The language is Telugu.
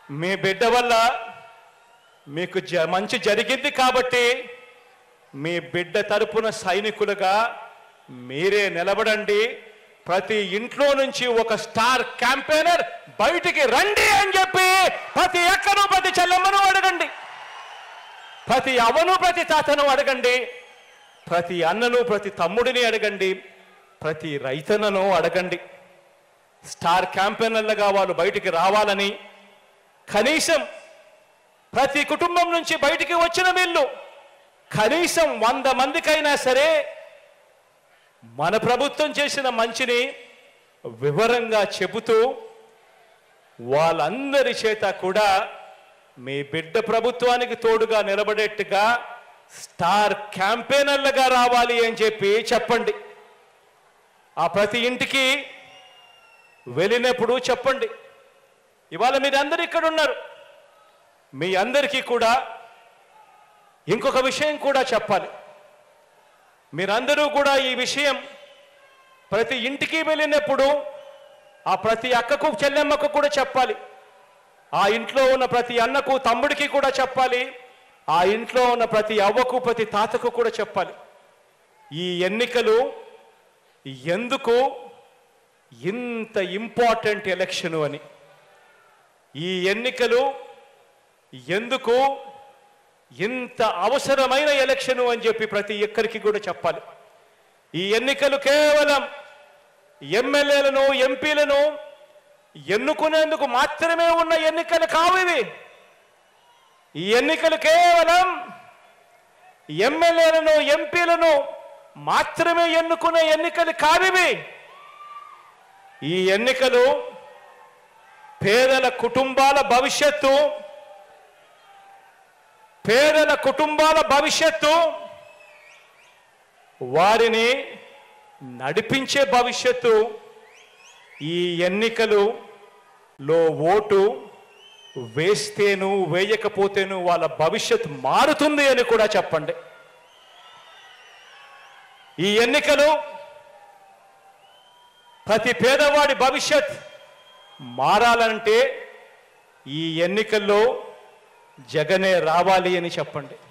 మీ బిడ్డ వల్ల మీకు జ మంచి జరిగింది కాబట్టి మీ బిడ్డ తరపున సైనికులుగా మీరే నిలబడండి ప్రతి ఇంట్లో నుంచి ఒక స్టార్ క్యాంపెయినర్ బయటికి రండి అని చెప్పి ప్రతి ఎక్కను ప్రతి చెల్లెమ్మను అడగండి ప్రతి అవను ప్రతి తాతను అడగండి ప్రతి అన్నను ప్రతి తమ్ముడిని అడగండి ప్రతి రైతన్నను అడగండి స్టార్ క్యాంపెయినర్లుగా వాళ్ళు బయటికి రావాలని కనీసం ప్రతి కుటుంబం నుంచి బయటికి వచ్చిన వీళ్ళు కనీసం వంద మందికైనా సరే మన ప్రభుత్వం చేసిన మంచిని వివరంగా చెబుతూ వాళ్ళందరి చేత కూడా మీ బిడ్డ ప్రభుత్వానికి తోడుగా నిలబడేట్టుగా స్టార్ క్యాంపెయినర్లుగా రావాలి అని చెప్పి చెప్పండి ఆ ప్రతి ఇంటికి వెళ్ళినప్పుడు చెప్పండి ఇవాళ మీరందరూ ఇక్కడ ఉన్నారు మీ అందరికీ కూడా ఇంకొక విషయం కూడా చెప్పాలి మీరందరూ కూడా ఈ విషయం ప్రతి ఇంటికి వెళ్ళినప్పుడు ఆ ప్రతి అక్కకు చెల్లెమ్మకు కూడా చెప్పాలి ఆ ఇంట్లో ఉన్న ప్రతి అన్నకు తమ్ముడికి కూడా చెప్పాలి ఆ ఇంట్లో ఉన్న ప్రతి అవ్వకు ప్రతి తాతకు కూడా చెప్పాలి ఈ ఎన్నికలు ఎందుకు ఇంత ఇంపార్టెంట్ ఎలక్షను అని ఈ ఎన్నికలు ఎందుకు ఇంత అవసరమైన ఎలక్షను అని చెప్పి ప్రతి ఒక్కరికి కూడా చెప్పాలి ఈ ఎన్నికలు కేవలం ఎమ్మెల్యేలను ఎంపీలను ఎన్నుకునేందుకు మాత్రమే ఉన్న ఎన్నికలు కావు ఇవి ఈ ఎన్నికలు కేవలం ఎమ్మెల్యేలను ఎంపీలను మాత్రమే ఎన్నుకునే ఎన్నికలు కావివి ఈ ఎన్నికలు పేదల కుటుంబాల భవిష్యత్తు పేదల కుటుంబాల భవిష్యత్తు వారిని నడిపించే భవిష్యత్తు ఈ ఎన్నికలు లో ఓటు వేస్తేను వేయకపోతేను వాళ్ళ భవిష్యత్ మారుతుంది అని కూడా చెప్పండి ఈ ఎన్నికలు ప్రతి పేదవాడి భవిష్యత్ మారాలంటే ఈ ఎన్నికల్లో జగనే రావాలి అని చెప్పండి